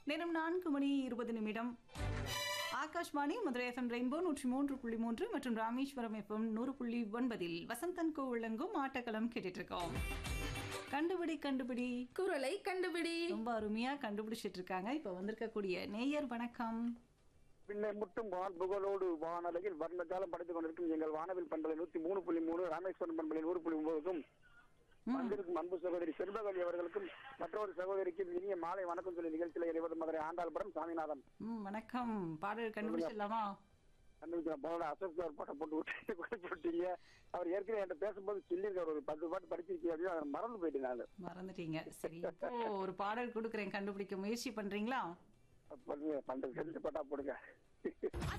நேரம் நான்கு மணி இருபது நிமிடம் ஆகாஷ்வாணி மதுரை எஃப்எம் ரெயின்போ நூற்றி மூன்று புள்ளி மூன்று மற்றும் ராமேஸ்வரம் எஃப்எம் நூறு புள்ளி ஒன்பதில் வசந்தன் கோ விளங்கும் ஆட்டக்களம் கேட்டுட்டு இருக்கோம் கண்டுபிடி கண்டுபிடி குரலை கண்டுபிடி ரொம்ப அருமையா கண்டுபிடிச்சிட்டு இருக்காங்க இப்ப வந்திருக்கக்கூடிய நேயர் வணக்கம் பின்னை முட்டும் வான் புகழோடு வானலையில் வர்ணஜாலம் படைத்துக் கொண்டிருக்கும் எங்கள் வானவில் பண்பலை நூத்தி மூணு புள்ளி மூணு ராமேஸ்வரம் பண்பலை நூறு புள்ளி ஒன்பதுக்கும் வந்திருக்கும் அன்பு சகோதரி செல்வகவி அவர்களுக்கும் மற்றொரு சகோதரிக்கும் இனிய மாலை வணக்கம் சொல்லி நிகழ்ச்சியில் இறைவது மதுரை ஆண்டாள்புரம் சாமிநாதன் ம், வணக்கம் பாடல் கண்டுபிடிச்சிடலாமா கண்டுபிடிச்ச போல அசோக் சார் பாட்டை போட்டு விட்டு கொண்டு போட்டீங்க அவர் ஏற்கனவே என்கிட்ட பேசும்போது சொல்லியிருக்காரு ஒரு பத்து பாட்டு படிச்சிருக்கீங்க அப்படின்னு அதை மறந்து போயிட்டேன் நான் மறந்துட்டீங்க சரி இப்போ ஒரு பாடல் கொடுக்குறேன் கண்டுபிடிக்க முயற்சி பண்றீங்களா பண்ணுங்க பண்றது செஞ்சு பாட்டா போடுங்க